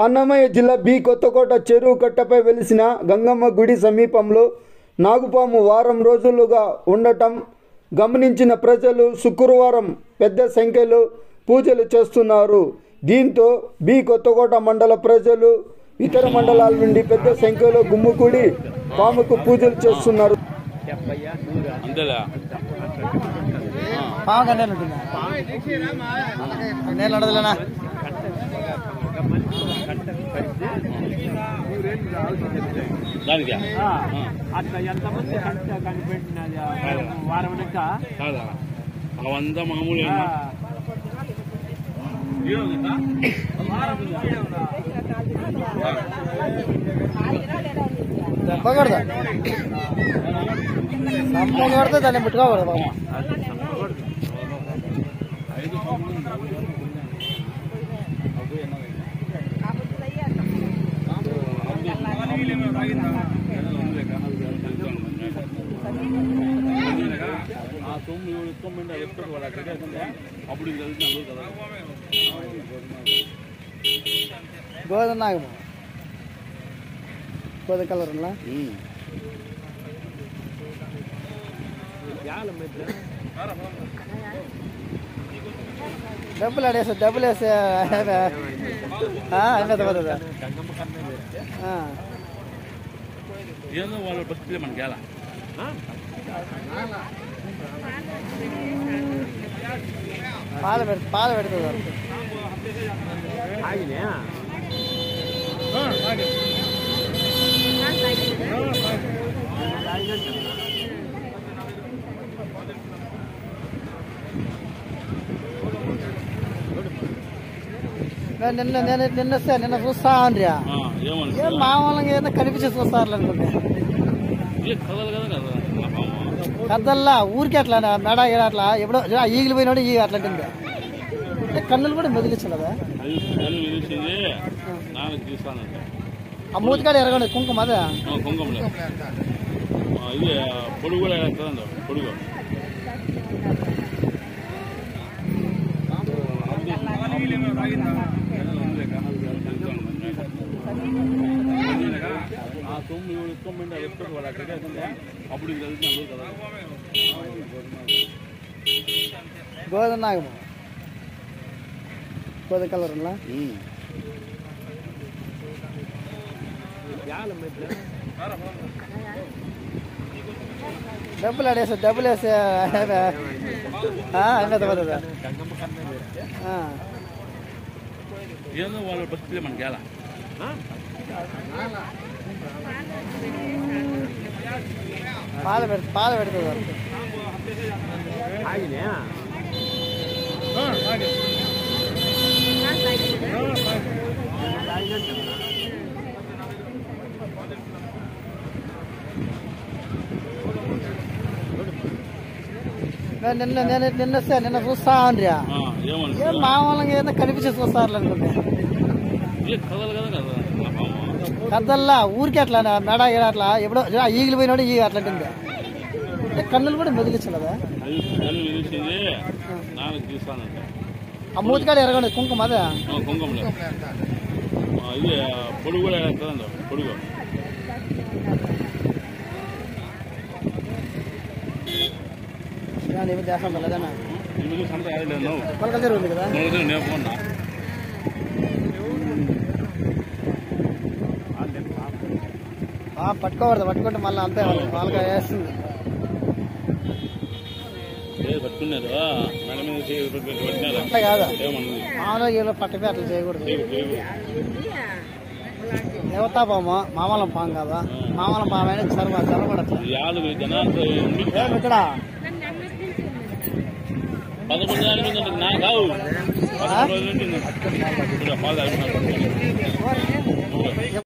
అన్నమయ్య జిల్లా బి కొత్తకోట చెరువు కట్టపై వెలిసిన గంగమ్మ గుడి సమీపంలో నాగుపాము వారం రోజులుగా ఉండటం గమనించిన ప్రజలు శుక్రవారం పెద్ద సంఖ్యలో పూజలు చేస్తున్నారు దీంతో బి కొత్తకోట మండల ప్రజలు ఇతర మండలాల నుండి పెద్ద సంఖ్యలో గుమ్ముకూడి పాముకు పూజలు చేస్తున్నారు అంతేలే పాము కన్నేలు ఉంటుందా నేను ఉండదులేనా దానికి అట్లా ఎంతమంది కరెక్ట్ కనిపెట్టినది వారం లెక్క కాదా అవంతా మామూలు దెబ్బ కొడదా సంపంగి కొడితే దాన్ని ముట్టుకోకూడదు పాము ఆ సొమ్ము ఎత్తుకోమంటే అది ఎత్తుకోడు వాళ్ళు అక్కడికే వెళ్తుంటే అప్పుడు ఇది వెళ్తున్నారు కదా గోధుమ నాగము గోధుమ కలర్ ఉన్నా డబ్బులు ఆడేస్తా డబ్బులు వేస్తే అయిపోతుంది పోతుందా ఏందో వాళ్ళ బతికితే మనకి ఎలా పాలు పెడు పాలు పెడుతుంది వాళ్ళు. ఆగినే నేను నిన్న నేను నిన్న వస్తే నిన్న చూస్తా ఉండ్రియా ఏమని ఏం మామూలుగా ఏదో కనిపించి చూస్తారు అనుకుంటే ఏ కదలు కదా కదా ఆ పాము. కద్దల్లా ఊరికి అట్లా మెడ ఈడ అట్లా ఎప్పుడో ఆ ఈగిలి పోయినాడు ఈ అట్లా ఉంటుంది అంటే కన్నులు కూడా మెదిలించలేదా అది కన్ను విరిచింది నాలుగు తీస్తానంట ఆ మూతికాడ ఎరగండి కుంకుమ అదే కుంకుమలే ఆ, ఇది పొడుగు కూడా వేస్తుందంట పొడుగు ఆ సొమ్ము ఎత్తుకోమంటే అది ఎత్తుకోడు వాళ్ళు అక్కడికే వెళ్తుంటే అప్పుడు ఇది వెళ్తున్నారు కదా గోధుమ నాగము గోధుమ కలర్ ఉన్నా డబ్బులు ఆడేస్తా డబ్బులు వేస్తే అయిపోతుంది పోతుందా ఏందో వాళ్ళ బతికితే మనకి ఎలా పాలు పెడు పాలు పెడుతుంది వాళ్ళు. ఆగినే నేను నిన్న నేను నిన్న వస్తే నిన్న చూస్తా ఉండ్రియా ఆ, ఏమని ఏం మామూలుగా ఏదో కనిపించి చూస్తారు అనుకుంటే ఏ కదలు కదా కదా ఆ పాము. కద్దల్లా ఊరికి అట్లా మెడ ఈడ అట్లా ఎప్పుడో ఆ ఈగిలి పోయినాడు ఈ అట్లా ఉంటుంది అంటే కన్నులు కూడా మెదిలించలేదా అది కన్ను విరిచింది నాలుగు తీస్తానంట ఆ మూతికాడ ఎరగండి కుంకుమ అదే ఆ, కుంకుమలే ఆ, ఇది పొడుగు కూడా వేస్తుందంట పొడుగు ఏమి దేశం లేదన్నా ఎందుకు సంత ఆడలేదు నువ్వు కొలకల చెరువు ఉంది కదా నువ్వు నేర్పుకున్నా ఆ, పట్టుకోకూడదు పట్టుకుంటే మళ్ళీ అంతే వాళ్ళకి వాళ్ళకి వేస్తుంది ఏ పట్టుకున్నారు మేడం మీద చేయి పెట్టి పెట్టినారా అట్లా కాదు ఏమన్నది మామూలుగా వీళ్ళు పట్టుకుని అట్లా చేయకూడదు చేయి, చేయి. దేవతా పాము మామూలం పాము కదా మామూలం పాము అయినా చర్మ చర్మడట్లా యాదు జనాలు ఏం ఇక్కడ పదకొండు దాని మీద నాకు కావు పదకొండు రోజుల నుంచి ఉంది. ఇప్పుడు పాలు తాగుతున్నారు.